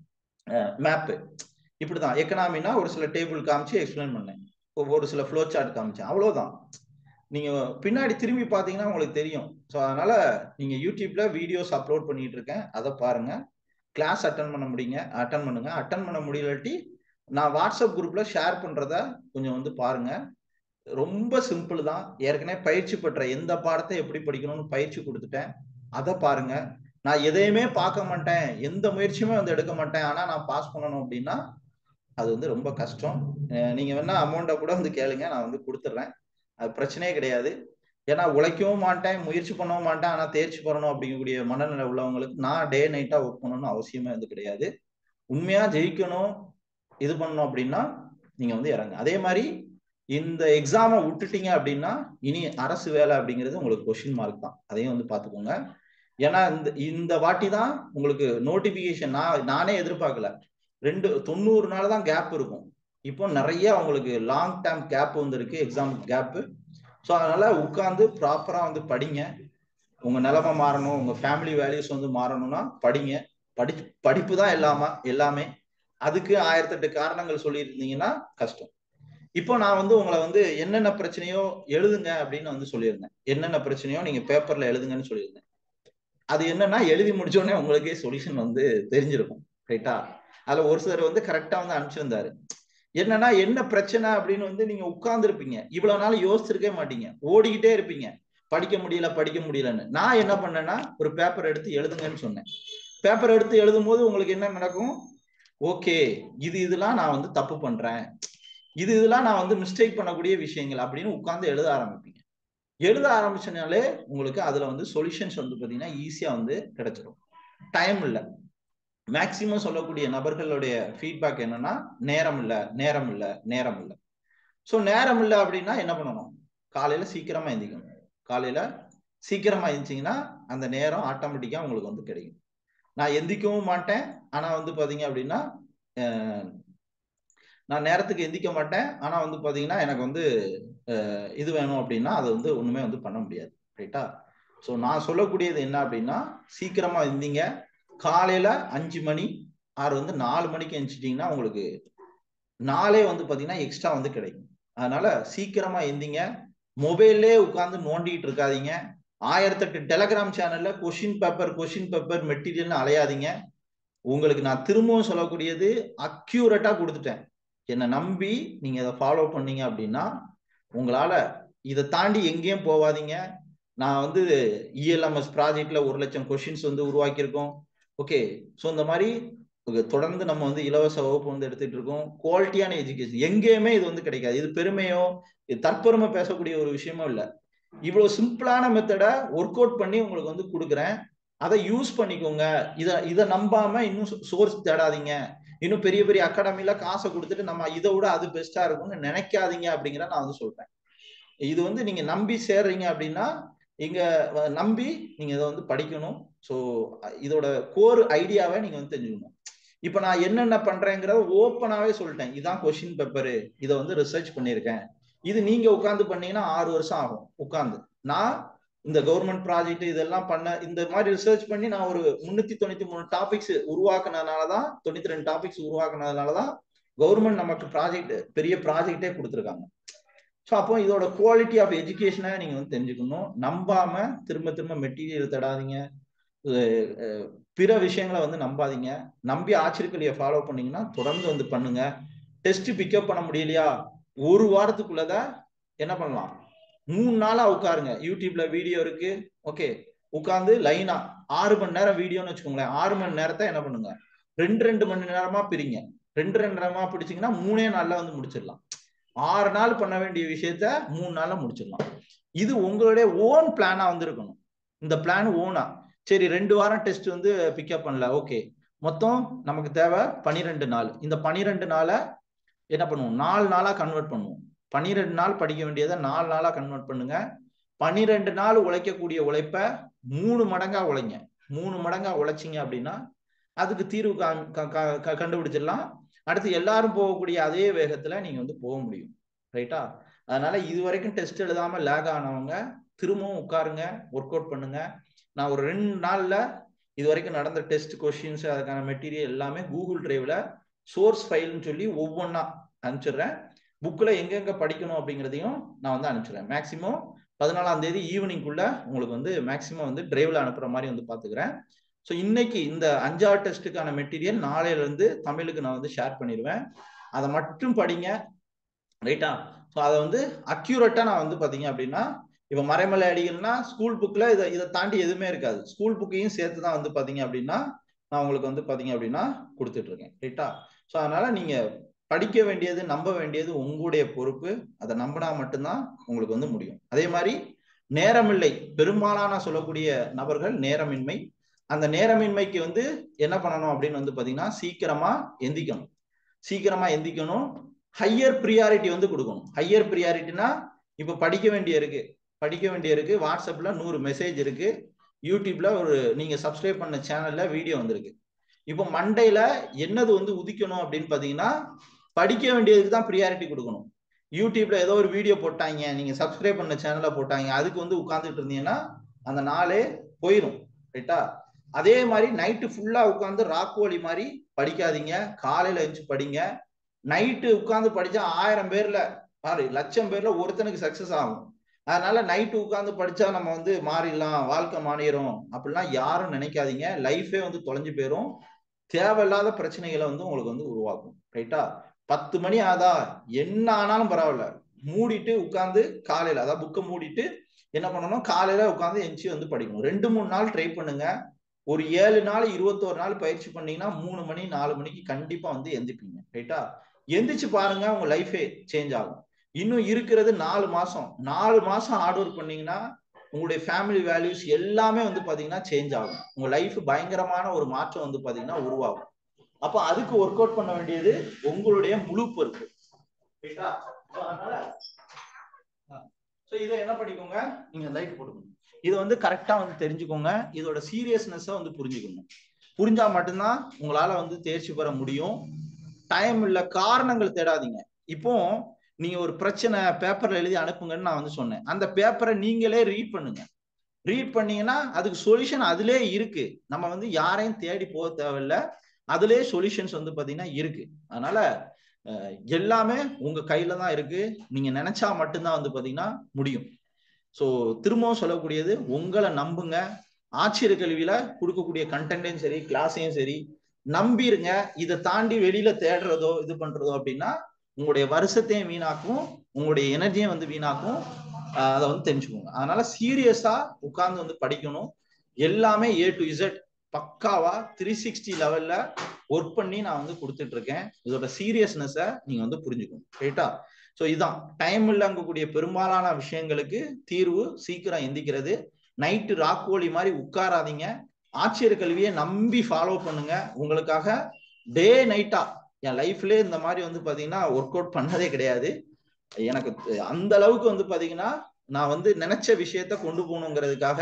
மேப்பு இப்படிதான் எக்கனாமினா ஒரு சில டேபிள் காமிச்சு எக்ஸ்பிளைன் பண்ணேன் ஒரு- ஒரு சில ஃப்ளோ சார்ட் காமிச்சேன் அவ்வளவுதான் நீங்க பின்னாடி திரும்பி பாத்தீங்கன்னா உங்களுக்கு தெரியும் ஸோ அதனால நீங்க யூடியூப்ல வீடியோஸ் அப்லோட் பண்ணிட்டு இருக்கேன் அதை பாருங்க கிளாஸ் அட்டன் பண்ண முடியுங்க அட்டன் பண்ணுங்க அட்டன் பண்ண முடியலாட்டி நான் வாட்ஸ்அப் குரூப்ல ஷேர் பண்றத கொஞ்சம் வந்து பாருங்க ரொம்ப சிம்பிள் தான் ஏற்கனவே பயிற்சி பெற்ற எந்த பாடத்தை எப்படி படிக்கணும்னு பயிற்சி கொடுத்துட்டேன் அதை பாருங்க நான் எதையுமே பார்க்க மாட்டேன் எந்த முயற்சியுமே வந்து எடுக்க மாட்டேன் ஆனா நான் பாஸ் பண்ணணும் அப்படின்னா அது வந்து ரொம்ப கஷ்டம் அஹ் நீங்க வேணா அமௌண்ட்டை கூட வந்து கேளுங்க நான் வந்து கொடுத்துட்றேன் அது பிரச்சனையே கிடையாது ஏன்னா உழைக்கவும் மாட்டேன் முயற்சி பண்ணவும் மாட்டேன் ஆனா தேர்ச்சி பெறணும் அப்படிங்கக்கூடிய மனநிலை உள்ளவங்களுக்கு நான் டே நைட்டா ஒர்க் பண்ணணும்னு அவசியமே வந்து கிடையாது உண்மையா ஜெயிக்கணும் இது பண்ணணும் அப்படின்னா நீங்க வந்து இறங்க அதே மாதிரி இந்த எக்ஸாமை விட்டுட்டீங்க அப்படின்னா இனி அரசு வேலை அப்படிங்கிறது உங்களுக்கு கொஷின் மார்க் தான் அதையும் வந்து பார்த்துக்கோங்க ஏன்னா இந்த இந்த வாட்டி தான் உங்களுக்கு நோட்டிபிகேஷன் நான் நானே எதிர்பார்க்கல ரெண்டு தொண்ணூறு நாள் தான் கேப் இருக்கும் இப்போ நிறைய உங்களுக்கு லாங் டேர்ம் கேப் வந்துருக்கு எக்ஸாம் கேப்பு ஸோ அதனால உட்காந்து ப்ராப்பரா வந்து படிங்க உங்க நிலைமை மாறணும் உங்க ஃபேமிலி வேல்யூஸ் வந்து மாறணும்னா படிங்க படி படிப்பு தான் எல்லாமே எல்லாமே அதுக்கு ஆயிரத்தெட்டு காரணங்கள் சொல்லியிருந்தீங்கன்னா கஷ்டம் இப்போ நான் வந்து உங்களை வந்து என்னென்ன பிரச்சனையோ எழுதுங்க அப்படின்னு வந்து சொல்லியிருந்தேன் என்னென்ன பிரச்சனையோ நீங்க பேப்பர்ல எழுதுங்கன்னு சொல்லியிருந்தேன் அது என்னன்னா எழுதி முடிச்ச உடனே உங்களுக்கே சொல்யூஷன் வந்து தெரிஞ்சிருக்கும் ரைட்டா அதுல ஒரு சிலர் வந்து கரெக்டா வந்து அனுப்பிச்சிருந்தாரு என்னன்னா என்ன பிரச்சனை அப்படின்னு வந்து நீங்க உட்கார்ந்துருப்பீங்க இவ்வளவு நாள் யோசிச்சிருக்கவே மாட்டீங்க ஓடிக்கிட்டே இருப்பீங்க படிக்க முடியல படிக்க முடியலன்னு நான் என்ன பண்ணேன்னா ஒரு பேப்பர் எடுத்து எழுதுங்கன்னு சொன்னேன் பேப்பர் எடுத்து எழுதும் போது உங்களுக்கு என்ன நடக்கும் ஓகே இது இதெல்லாம் நான் வந்து தப்பு பண்றேன் இது இதெல்லாம் நான் வந்து மிஸ்டேக் பண்ணக்கூடிய விஷயங்கள் அப்படின்னு உட்கார்ந்து எழுத ஆரம்பிப்பீங்க எழுத ஆரம்பிச்சனாலே உங்களுக்கு அதுல வந்து சொல்யூஷன்ஸ் வந்து பாத்தீங்கன்னா ஈஸியா வந்து கிடைச்சிடும் டைம் இல்லை மேக்சிமம் சொல்லக்கூடிய நபர்களுடைய ஃபீட்பேக் என்னன்னா நேரம் இல்லை நேரம் இல்லை நேரம் இல்லை ஸோ நேரம் இல்லை அப்படின்னா என்ன பண்ணணும் காலையில சீக்கிரமா எந்திக்கணும் காலையில சீக்கிரமா எழுந்திச்சிங்கன்னா அந்த நேரம் ஆட்டோமேட்டிக்கா உங்களுக்கு வந்து கிடைக்கும் நான் எந்திக்கவும் மாட்டேன் ஆனா வந்து பாத்தீங்க அப்படின்னா அஹ், நான் நேரத்துக்கு எந்திக்க மாட்டேன் ஆனா வந்து பாத்தீங்கன்னா எனக்கு வந்து அஹ், இது வேணும் அப்படின்னா அதை வந்து ஒண்ணுமே வந்து பண்ண முடியாது ரைட்டா ஸோ நான் சொல்லக்கூடியது என்ன அப்படின்னா சீக்கிரமா எந்திங்க காலையில அஞ்சு மணி ஆறு வந்து நாலு மணிக்கு எழுந்திச்சிட்டிங்கன்னா உங்களுக்கு நாளே வந்து பாத்தீங்கன்னா எக்ஸ்ட்ரா வந்து கிடைக்கும் அதனால சீக்கிரமா எந்திங்க மொபைல்லே உட்காந்து நோண்டிட்டு இருக்காதீங்க ஆயிரத்தெட்டு டெலகிராம் சேனல்ல கொஷின் பேப்பர் கொஷின் பேப்பர் மெட்டீரியல்னு அலையாதீங்க உங்களுக்கு நான் திரும்பவும் சொல்லக்கூடியது அக்யூரேட்டா கொடுத்துட்டேன் என்னை நம்பி நீங்க இதை ஃபாலோ பண்ணீங்க அப்படின்னா உங்களால இதை தாண்டி எங்கேயும் போவாதீங்க நான் வந்து இஎல்எம்எஸ் ப்ராஜெக்ட்ல ஒரு லட்சம் கொஷின்ஸ் வந்து உருவாக்கியிருக்கோம் ஓகே ஸோ இந்த மாதிரி தொடர்ந்து நம்ம வந்து இலவச வகுப்பு வந்து எடுத்துட்டு இருக்கோம் குவாலிட்டியான எஜுகேஷன் எங்கேயுமே இது வந்து கிடைக்காது இது பெருமையோ இது தற்பெருமை பேசக்கூடிய ஒரு விஷயமும் இல்லை இவ்வளவு சிம்பிளான மெத்தடை ஒர்க் அவுட் பண்ணி உங்களுக்கு வந்து கொடுக்குறேன் அதை யூஸ் பண்ணிக்கோங்க இதை இதை நம்பாம இன்னும் சோர்ஸ் தேடாதீங்க இன்னும் பெரிய பெரிய அகாடமில காசை கொடுத்துட்டு நம்ம இதை விட அது பெஸ்டா இருக்கும்னு நினைக்காதீங்க அப்படிங்கிற நான் வந்து சொல்றேன் இது வந்து நீங்க நம்பி சேர்றீங்க அப்படின்னா இங்க நம்பி நீங்க இதை வந்து படிக்கணும் ஸோ இதோட கோர் ஐடியாவை நீங்க வந்து தெரிஞ்சுக்கணும் இப்போ நான் என்னென்ன பண்றேங்கிறத ஓப்பனாவே சொல்லிட்டேன் இதான் கொஸ்டின் பேப்பரு இதை வந்து ரிசர்ச் பண்ணியிருக்கேன் இது நீங்க உட்காந்து பண்ணீங்கன்னா ஆறு வருஷம் ஆகும் உட்காந்து நான் இந்த கவர்மெண்ட் ப்ராஜெக்ட் இதெல்லாம் பண்ண இந்த மாதிரி ரிசர்ச் பண்ணி நான் ஒரு முன்னூத்தி தொண்ணூத்தி மூணு டாபிக்ஸ் உருவாக்குனதுனால தான் தொண்ணூத்தி ரெண்டு டாபிக்ஸ் உருவாக்குனதுனால தான் கவர்மெண்ட் நமக்கு ப்ராஜெக்ட் பெரிய ப்ராஜெக்டே கொடுத்துருக்காங்க ஸோ அப்போ இதோட குவாலிட்டி ஆஃப் எஜுகேஷனை நீங்க வந்து தெரிஞ்சுக்கணும் நம்பாம திரும்ப திரும்ப மெட்டீரியல் தடாதீங்க பிற விஷயங்களை வந்து நம்பாதீங்க நம்பி ஆச்சரியக்கலியை ஃபாலோ பண்ணீங்கன்னா தொடர்ந்து வந்து பண்ணுங்க டெஸ்ட் பிக்கப் பண்ண முடியலையா ஒரு வாரத்துக்குள்ளதான் என்ன பண்ணலாம் மூணு நாளா உட்காருங்க யூடியூப்ல வீடியோ இருக்கு ஓகே உட்காந்து லைனா ஆறு மணி நேரம் வீடியோன்னு வச்சுக்கோங்களேன் ஆறு மணி நேரத்தை என்ன பண்ணுங்க ரெண்டு ரெண்டு மணி நேரமா பிரிங்க ரெண்டு ரெண்டு நேரமா பிடிச்சிங்கன்னா மூணே நாள்ல வந்து முடிச்சிடலாம் ஆறு நாள் பண்ண வேண்டிய விஷயத்த மூணு நாள்ல முடிச்சிடலாம் இது உங்களுடைய ஓன் பிளானா வந்து இருக்கணும் இந்த பிளான் ஓனா சரி ரெண்டு வாரம் டெஸ்ட் வந்து பிக்கப் பண்ணல ஓகே மொத்தம் நமக்கு தேவை பனிரெண்டு நாள் இந்த பனிரெண்டு நாளை என்ன பண்ணுவோம் நாலு நாளா கன்வெர்ட் பண்ணுவோம் பனிரெண்டு நாள் படிக்க வேண்டியதை நாலு நாளா கன்வெர்ட் பண்ணுங்க பனிரெண்டு நாள் உழைக்கக்கூடிய உழைப்ப மூணு மடங்கா உழைங்க மூணு மடங்கா உழைச்சிங்க அப்படின்னா அதுக்கு தீர்வு கண்டுபிடிச்சிடலாம் அடுத்து எல்லாரும் போகக்கூடிய அதே வேகத்துல நீங்க வந்து போக முடியும் ரைட்டா அதனால இது வரைக்கும் டெஸ்ட் எழுதாம லேக் ஆனவங்க திரும்பவும் உட்காருங்க ஒர்க் அவுட் பண்ணுங்க நான் ஒரு ரெண்டு நாள்ல இது வரைக்கும் நடந்த டெஸ்ட் கொஸ்டின்ஸ் அதுக்கான மெட்டீரியல் எல்லாமே கூகுள் டிரைவ்ல சோர்ஸ் ஃபைல்னு சொல்லி ஒவ்வொன்றா அனுப்பிச்சிடுறேன் புக்கில் எங்கெங்க படிக்கணும் அப்படிங்கிறதையும் நான் வந்து அனுப்பிச்சிடுறேன் மேக்ஸிமம் பதினாலாம் தேதி ஈவினிங்குள்ள உங்களுக்கு வந்து மேக்ஸிமம் வந்து டிரைவ்ல அனுப்புற மாதிரி வந்து பார்த்துக்கிறேன் ஸோ இன்னைக்கு இந்த அஞ்சாவது டெஸ்ட்டுக்கான மெட்டீரியல் நாளையில இருந்து தமிழுக்கு நான் வந்து ஷேர் பண்ணிடுவேன் அதை மட்டும் படிங்க ரைட்டா ஸோ அதை வந்து அக்யூரேட்டா நான் வந்து பார்த்தீங்க அப்படின்னா இப்போ மறைமலை அடிகள்னா ஸ்கூல் புக்கில் இதை இதை தாண்டி எதுவுமே இருக்காது ஸ்கூல் புக்கையும் சேர்த்து தான் வந்து பார்த்தீங்க அப்படின்னா நான் உங்களுக்கு வந்து பார்த்தீங்க அப்படின்னா கொடுத்துட்டு இருக்கேன் ரைட்டா ஸோ அதனால நீங்க படிக்க வேண்டியது நம்ப வேண்டியது உங்களுடைய பொறுப்பு அதை நம்பினா மட்டும்தான் உங்களுக்கு வந்து முடியும் அதே மாதிரி நேரமில்லை பெரும்பாலான சொல்லக்கூடிய நபர்கள் நேரமின்மை அந்த நேரமின்மைக்கு வந்து என்ன பண்ணணும் அப்படின்னு வந்து பாத்தீங்கன்னா சீக்கிரமா எந்திக்கணும் சீக்கிரமா எந்திக்கணும் ஹையர் ப்ரியாரிட்டி வந்து கொடுக்கணும் ஹையர் ப்ரியாரிட்டினா இப்ப படிக்க வேண்டிய இருக்கு படிக்க வேண்டிய இருக்கு வாட்ஸ்அப்ல நூறு மெசேஜ் இருக்கு யூடியூப்ல ஒரு நீங்க சப்ஸ்கிரைப் பண்ண சேனல்ல வீடியோ வந்திருக்கு இப்போ மண்டேல என்னது வந்து உதிக்கணும் அப்படின்னு பாத்தீங்கன்னா படிக்க வேண்டியதுக்கு தான் ப்ரியாரிட்டி கொடுக்கணும் யூடியூப்ல ஏதோ ஒரு வீடியோ போட்டாங்க நீங்க சப்ஸ்கிரைப் பண்ண சேனல்ல போட்டாங்க அதுக்கு வந்து உட்காந்துட்டு இருந்தீங்கன்னா அந்த நாளே போயிடும் ரைட்டா அதே மாதிரி நைட்டு ஃபுல்லா உட்காந்து ராக்கோலி மாதிரி படிக்காதீங்க காலையில எழுந்து படிங்க நைட்டு உட்காந்து படிச்சா ஆயிரம் பேர்ல பாரு லட்சம் பேர்ல ஒருத்தனுக்கு சக்சஸ் ஆகும் அதனால நைட்டு உட்காந்து படிச்சா நம்ம வந்து மாறிடலாம் வாழ்க்கை மாறிடும் அப்படிலாம் யாரும் நினைக்காதீங்க லைஃபே வந்து தொலைஞ்சு போயிடும் தேவையில்லாத பிரச்சனைகளை வந்து உங்களுக்கு வந்து உருவாக்கும் ரைட்டா பத்து மணி ஆதா என்ன ஆனாலும் பரவாயில்ல மூடிட்டு உட்காந்து காலையில அதாவது புக்கை மூடிட்டு என்ன பண்ணணும் காலையில உட்காந்து எஞ்சி வந்து படிக்கணும் ரெண்டு மூணு நாள் ட்ரை பண்ணுங்க ஒரு ஏழு நாள் இருபத்தோரு நாள் பயிற்சி பண்ணீங்கன்னா மூணு மணி நாலு மணிக்கு கண்டிப்பா வந்து எந்திப்பீங்க ரைட்டா எந்திரிச்சு பாருங்க உங்க லைஃபே சேஞ்ச் ஆகும் இன்னும் இருக்கிறது நாலு மாசம் நாலு மாசம் ஹார்ட் ஒர்க் பண்ணீங்கன்னா உங்களுடைய ஃபேமிலி வேல்யூஸ் எல்லாமே வந்து பாத்தீங்கன்னா சேஞ்ச் ஆகும் உங்க லைஃப் பயங்கரமான ஒரு மாற்றம் வந்து பாத்தீங்கன்னா உருவாகும் அப்ப அதுக்கு ஒர்க் அவுட் பண்ண வேண்டியது உங்களுடைய முழு பொறுப்பு ரைட்டா அதனால ஸோ இதை என்ன பண்ணிக்கோங்க நீங்க லைட் போட்டுக்கணும் இதை வந்து கரெக்டா வந்து தெரிஞ்சுக்கோங்க இதோட சீரியஸ்னஸை வந்து புரிஞ்சுக்கணும் புரிஞ்சா மட்டும்தான் உங்களால வந்து தேர்ச்சி பெற முடியும் டைம் இல்ல காரணங்கள் தேடாதீங்க இப்போ நீங்க ஒரு பிரச்சனை பேப்பர்ல எழுதி அனுப்புங்கன்னு நான் வந்து சொன்னேன் அந்த பேப்பரை நீங்களே ரீட் பண்ணுங்க ரீட் பண்ணீங்கன்னா அதுக்கு சொல்யூஷன் அதுலயே இருக்கு நம்ம வந்து யாரையும் தேடி போக தேவையில்ல அதுலயே சொல்யூஷன்ஸ் வந்து பாத்தீங்கன்னா இருக்கு அதனால எல்லாமே உங்க கையில தான் இருக்கு நீங்க நினைச்சா மட்டும்தான் வந்து பாத்தீங்கன்னா முடியும் ஸோ திரும்பவும் சொல்லக்கூடியது உங்களை நம்புங்க ஆச்சரிய கல்வியில கொடுக்கக்கூடிய கண்டென்ட்டையும் சரி கிளாஸையும் சரி நம்பிருங்க இதை தாண்டி வெளியில தேடுறதோ இது பண்றதோ அப்படின்னா உங்களுடைய வருஷத்தையும் வீணாக்கும் உங்களுடைய எனர்ஜியும் வந்து வீணாக்கும் அதை வந்து தெரிஞ்சுக்கோங்க அதனால சீரியஸா உட்கார்ந்து வந்து படிக்கணும் எல்லாமே ஏ டு இசட் பக்காவா த்ரீ சிக்ஸ்டி லெவல்ல ஒர்க் பண்ணி நான் வந்து கொடுத்துட்டு இருக்கேன் இதோட சீரியஸ்னஸை நீங்க வந்து புரிஞ்சுக்கணும் ரைட்டா ஸோ இதுதான் டைம் இல்லங்கக்கூடிய பெரும்பாலான விஷயங்களுக்கு தீர்வு சீக்கிரம் எந்திக்கிறது நைட்டு ராக்கோலி மாதிரி உட்காராதீங்க ஆச்சரிய கல்வியை நம்பி ஃபாலோ பண்ணுங்க உங்களுக்காக டே நைட்டா என் லைஃப்ல இந்த மாதிரி வந்து பாத்தீங்கன்னா ஒர்க் அவுட் பண்ணதே கிடையாது எனக்கு அந்த அளவுக்கு வந்து பாத்தீங்கன்னா நான் வந்து நினைச்ச விஷயத்த கொண்டு போகணுங்கிறதுக்காக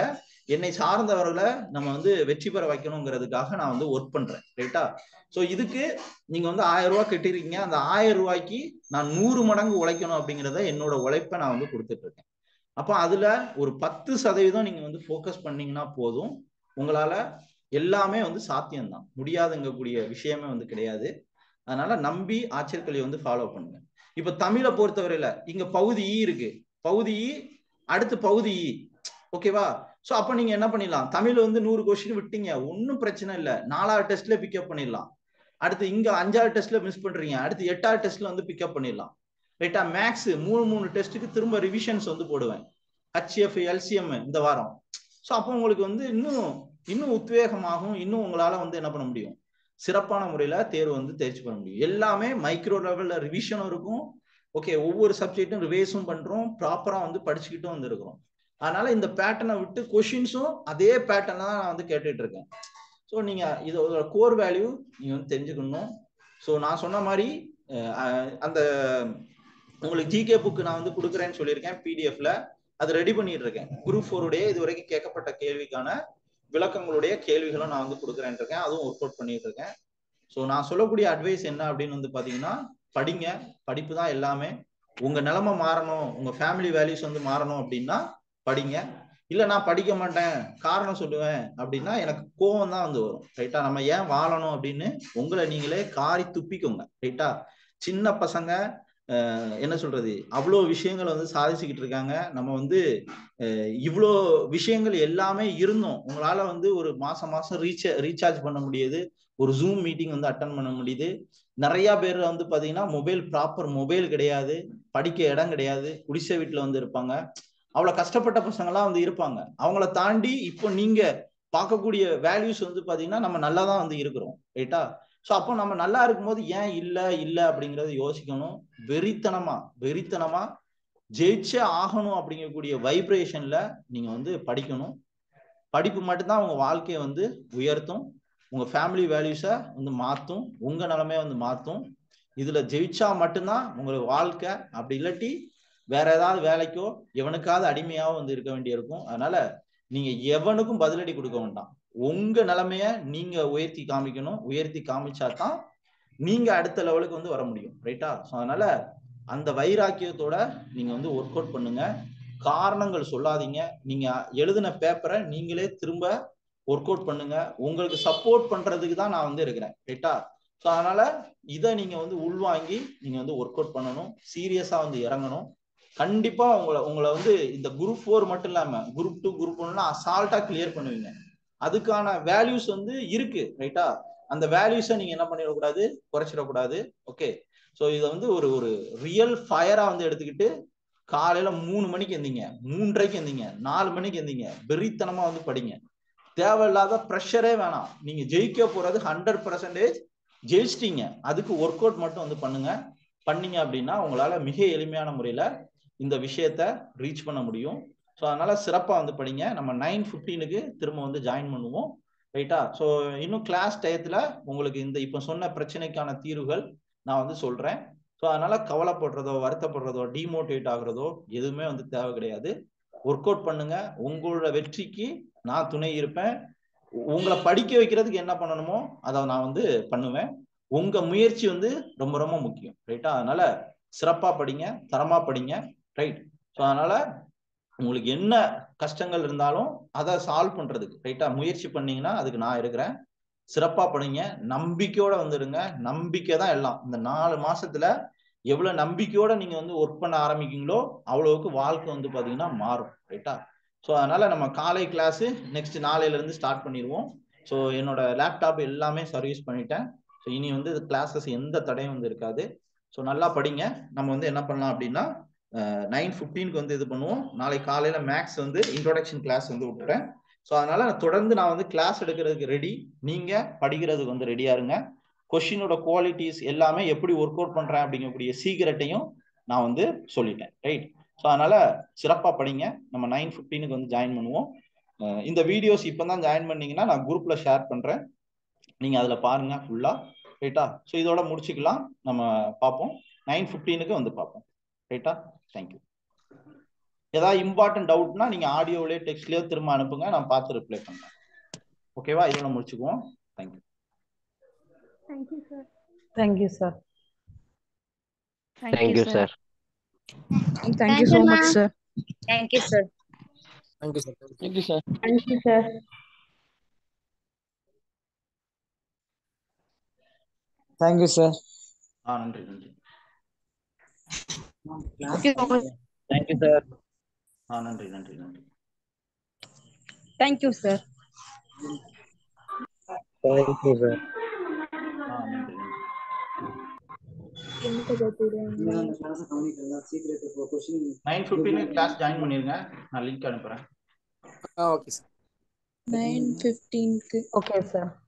என்னை சார்ந்தவர்களை நம்ம வந்து வெற்றி பெற வைக்கணுங்கிறதுக்காக நான் வந்து ஒர்க் பண்றேன் ரைட்டா ஸோ இதுக்கு நீங்க வந்து ஆயிரம் ரூபாய் கட்டிருக்கீங்க அந்த ஆயிரம் ரூபாய்க்கு நான் நூறு மடங்கு உழைக்கணும் அப்படிங்கிறத என்னோட உழைப்பை நான் வந்து கொடுத்துட்டு இருக்கேன் அப்போ அதுல ஒரு பத்து சதவீதம் நீங்க வந்து ஃபோக்கஸ் பண்ணீங்கன்னா போதும் உங்களால எல்லாமே வந்து சாத்தியம்தான் முடியாதுங்கக்கூடிய விஷயமே வந்து கிடையாது அதனால நம்பி ஆச்சரியக்கல்வி வந்து ஃபாலோ பண்ணுங்க இப்ப தமிழை பொறுத்தவரையில இங்க பகுதி ஈ இருக்கு பகுதி ஈ அடுத்து பகுதி ஈ ஓகேவா சோ அப்ப நீங்க என்ன பண்ணிடலாம் தமிழ் வந்து நூறு கொஸ்டின் விட்டீங்க ஒன்னும் பிரச்சனை இல்ல நாலாவது டெஸ்ட்ல பிக்கப் பண்ணிடலாம் அடுத்து இங்க அஞ்சாவது டெஸ்ட்ல மிஸ் பண்றீங்க அடுத்து எட்டாவது டெஸ்ட்ல வந்து பிக்கப் பண்ணிடலாம் ரைட்டா மேக்ஸ் மூணு மூணு டெஸ்ட்டுக்கு திரும்ப ரிவிஷன்ஸ் வந்து போடுவேன் ஹச்எஃப் எல்சிஎம் இந்த வாரம் ஸோ அப்போ உங்களுக்கு வந்து இன்னும் இன்னும் உத்வேகமாகும் இன்னும் உங்களால வந்து என்ன பண்ண முடியும் சிறப்பான முறையில தேர்வு வந்து தேர்ச்சி பண்ண முடியும் எல்லாமே மைக்ரோ லெவல்ல ரிவிஷனும் இருக்கும் ஓகே ஒவ்வொரு சப்ஜெக்டும் ரிவைஸும் பண்றோம் ப்ராப்பரா வந்து படிச்சுக்கிட்டும் வந்து இருக்கிறோம் அதனால இந்த பேட்டர்னை விட்டு கொஷின்ஸும் அதே பேட்டர்ன் தான் நான் வந்து கேட்டுட்டு இருக்கேன் ஸோ நீங்க இதோட கோர் வேல்யூ நீங்க வந்து தெரிஞ்சுக்கணும் ஸோ நான் சொன்ன மாதிரி அந்த உங்களுக்கு ஜிகே புக்கு நான் வந்து கொடுக்குறேன்னு சொல்லியிருக்கேன் பிடிஎஃப்ல அது ரெடி பண்ணிட்டு இருக்கேன் குரூப் ஃபோருடைய இது வரைக்கும் கேட்கப்பட்ட கேள்விக்கான விளக்கங்களுடைய கேள்விகளும் நான் வந்து கொடுக்குறேன் இருக்கேன் அதுவும் ஒர்க் அவுட் பண்ணிட்டு இருக்கேன் ஸோ நான் சொல்லக்கூடிய அட்வைஸ் என்ன அப்படின்னு வந்து பாத்தீங்கன்னா படிங்க படிப்பு தான் எல்லாமே உங்க நிலைமை மாறணும் உங்க ஃபேமிலி வேல்யூஸ் வந்து மாறணும் அப்படின்னா படிங்க இல்ல நான் படிக்க மாட்டேன் காரணம் சொல்லுவேன் அப்படின்னா எனக்கு கோவம் தான் வந்து வரும் ரைட்டா நம்ம ஏன் வாழணும் அப்படின்னு உங்களை நீங்களே காரி துப்பிக்கோங்க ரைட்டா சின்ன பசங்க என்ன சொல்றது அவ்வளோ விஷயங்கள் வந்து சாதிச்சுக்கிட்டு இருக்காங்க நம்ம வந்து இவ்வளோ விஷயங்கள் எல்லாமே இருந்தோம் உங்களால வந்து ஒரு மாசம் மாசம் ரீச் ரீசார்ஜ் பண்ண முடியுது ஒரு ஜூம் மீட்டிங் வந்து அட்டன் பண்ண முடியுது நிறைய பேர் வந்து பாத்தீங்கன்னா மொபைல் ப்ராப்பர் மொபைல் கிடையாது படிக்க இடம் கிடையாது குடிசை வீட்டுல வந்து இருப்பாங்க அவ்வளவு கஷ்டப்பட்ட பசங்களாம் வந்து இருப்பாங்க அவங்கள தாண்டி இப்போ நீங்க பார்க்கக்கூடிய வேல்யூஸ் வந்து பாத்தீங்கன்னா நம்ம நல்லா தான் வந்து இருக்கிறோம் ரைட்டா ஸோ அப்போ நம்ம நல்லா இருக்கும்போது ஏன் இல்லை இல்லை அப்படிங்கறத யோசிக்கணும் வெறித்தனமா வெறித்தனமா ஜெயிச்சே ஆகணும் அப்படிங்கக்கூடிய வைப்ரேஷன்ல நீங்க வந்து படிக்கணும் படிப்பு மட்டும்தான் உங்க வாழ்க்கையை வந்து உயர்த்தும் உங்க ஃபேமிலி வேல்யூஸை வந்து மாற்றும் உங்க நிலைமையை வந்து மாற்றும் இதுல ஜெயிச்சா மட்டும்தான் உங்களுக்கு வாழ்க்கை அப்படி இல்லாட்டி வேற ஏதாவது வேலைக்கோ எவனுக்காவது அடிமையாவோ வந்து இருக்க வேண்டியிருக்கும் அதனால நீங்க எவனுக்கும் பதிலடி கொடுக்க வேண்டாம் உங்க நிலைமைய நீங்க உயர்த்தி காமிக்கணும் உயர்த்தி காமிச்சா தான் நீங்க அடுத்த லெவலுக்கு வந்து வர முடியும் ரைட்டா ஸோ அதனால அந்த வைராக்கியத்தோட நீங்க வந்து ஒர்க் அவுட் பண்ணுங்க காரணங்கள் சொல்லாதீங்க நீங்க எழுதின பேப்பரை நீங்களே திரும்ப ஒர்க் அவுட் பண்ணுங்க உங்களுக்கு சப்போர்ட் பண்றதுக்கு தான் நான் வந்து இருக்கிறேன் ரைட்டா ஸோ அதனால இதை நீங்க வந்து உள்வாங்கி நீங்க வந்து ஒர்க் அவுட் பண்ணணும் சீரியஸா வந்து இறங்கணும் கண்டிப்பா உங்களை உங்களை வந்து இந்த குரூப் ஃபோர் மட்டும் இல்லாம குரூப் டூ குரூப் ஒன்னா அசால்ட்டா கிளியர் பண்ணுவீங்க அதுக்கான வேல்யூஸ் வந்து இருக்கு ரைட்டா அந்த வேல்யூஸை நீங்க என்ன பண்ணிடக்கூடாது குறைச்சிடக்கூடாது ஓகே ஸோ இதை வந்து ஒரு ஒரு ரியல் ஃபயரா வந்து எடுத்துக்கிட்டு காலையில மூணு மணிக்கு எந்தீங்க மூன்றரைக்கு எந்தீங்க நாலு மணிக்கு எந்தீங்க வெறித்தனமா வந்து படிங்க தேவையில்லாத ப்ரெஷரே வேணாம் நீங்க ஜெயிக்க போறது ஹண்ட்ரட் பர்சன்டேஜ் ஜெயிச்சிட்டீங்க அதுக்கு ஒர்க் அவுட் மட்டும் வந்து பண்ணுங்க பண்ணீங்க அப்படின்னா உங்களால மிக எளிமையான முறையில இந்த விஷயத்த ரீச் பண்ண முடியும் ஸோ அதனால சிறப்பாக வந்து படிங்க நம்ம நைன் ஃபிஃப்டீனுக்கு திரும்ப வந்து ஜாயின் பண்ணுவோம் ரைட்டா ஸோ இன்னும் கிளாஸ் டயத்தில் உங்களுக்கு இந்த இப்போ சொன்ன பிரச்சனைக்கான தீர்வுகள் நான் வந்து சொல்கிறேன் ஸோ அதனால கவலைப்படுறதோ வருத்தப்படுறதோ டிமோட்டிவேட் ஆகுறதோ எதுவுமே வந்து தேவை கிடையாது ஒர்க் அவுட் பண்ணுங்க உங்களோட வெற்றிக்கு நான் துணை இருப்பேன் உங்களை படிக்க வைக்கிறதுக்கு என்ன பண்ணணுமோ அதை நான் வந்து பண்ணுவேன் உங்க முயற்சி வந்து ரொம்ப ரொம்ப முக்கியம் ரைட்டா அதனால சிறப்பா படிங்க தரமா படிங்க ரைட் ஸோ அதனால உங்களுக்கு என்ன கஷ்டங்கள் இருந்தாலும் அதை சால்வ் பண்றதுக்கு ரைட்டா முயற்சி பண்ணீங்கன்னா அதுக்கு நான் இருக்கிறேன் சிறப்பா படிங்க நம்பிக்கையோட வந்துடுங்க நம்பிக்கை தான் எல்லாம் இந்த நாலு மாசத்துல எவ்வளவு நம்பிக்கையோட நீங்க வந்து ஒர்க் பண்ண ஆரம்பிக்கீங்களோ அவ்வளவுக்கு வாழ்க்கை வந்து பாத்தீங்கன்னா மாறும் ரைட்டா ஸோ அதனால நம்ம காலை கிளாஸ் நெக்ஸ்ட் நாளையில இருந்து ஸ்டார்ட் பண்ணிடுவோம் ஸோ என்னோட லேப்டாப் எல்லாமே சர்வீஸ் பண்ணிட்டேன் ஸோ இனி வந்து கிளாஸஸ் எந்த தடையும் வந்து இருக்காது ஸோ நல்லா படிங்க நம்ம வந்து என்ன பண்ணலாம் அப்படின்னா நைன் ஃபிஃப்டீனுக்கு வந்து இது பண்ணுவோம் நாளை காலையில மேக்ஸ் வந்து இன்ட்ரோடக்ஷன் கிளாஸ் வந்து விட்டுறேன் ஸோ அதனால தொடர்ந்து நான் வந்து கிளாஸ் எடுக்கிறதுக்கு ரெடி நீங்க படிக்கிறதுக்கு வந்து ரெடியா இருங்க கொஷினோட குவாலிட்டிஸ் எல்லாமே எப்படி ஒர்க் அவுட் பண்றேன் அப்படிங்கக்கூடிய சீக்கிரட்டையும் நான் வந்து சொல்லிட்டேன் ரைட் ஸோ அதனால சிறப்பா படிங்க நம்ம நைன் ஃபிஃப்டீனுக்கு வந்து ஜாயின் பண்ணுவோம் இந்த வீடியோஸ் இப்போ தான் ஜாயின் பண்ணீங்கன்னா நான் குரூப்ல ஷேர் பண்றேன் நீங்க அதுல பாருங்க ஃபுல்லா ரைட்டா ஸோ இதோட முடிச்சுக்கலாம் நம்ம பார்ப்போம் நைன் ஃபிஃப்டீனுக்கு வந்து பார்ப்போம் ரைட்டா தேங்க்யூ ஏதாவது இம்பார்ட்டன்ட் டவுட்னா நீங்க ஆடியோலயே டெக்ஸ்ட்லயோ திரும்ப அனுப்புங்க நான் பார்த்து ரிப்ளை பண்றேன் ஓகேவா இதோட முடிச்சுக்குவோம் thank you thank you sir thank you sir Thank you, sir. Thank you so much, sir. Thank you, sir. Thank you, sir. Thank you, sir. Thank you sir Thank you, sir. ஆ நன்றி நன்றி Thank you so much. Thank you, sir. ஆ நன்றி நன்றி நன்றி Thank you, sir. Thank you, sir. ஆ நன்றி நன்றி நைன் ஃபிஃப்டின் கிளாஸ் ஜாயின் பண்ணிருங்க நான் லிங்க் அனுப்புறேன் Ah, okay, sir. Nine fifteen. Okay sir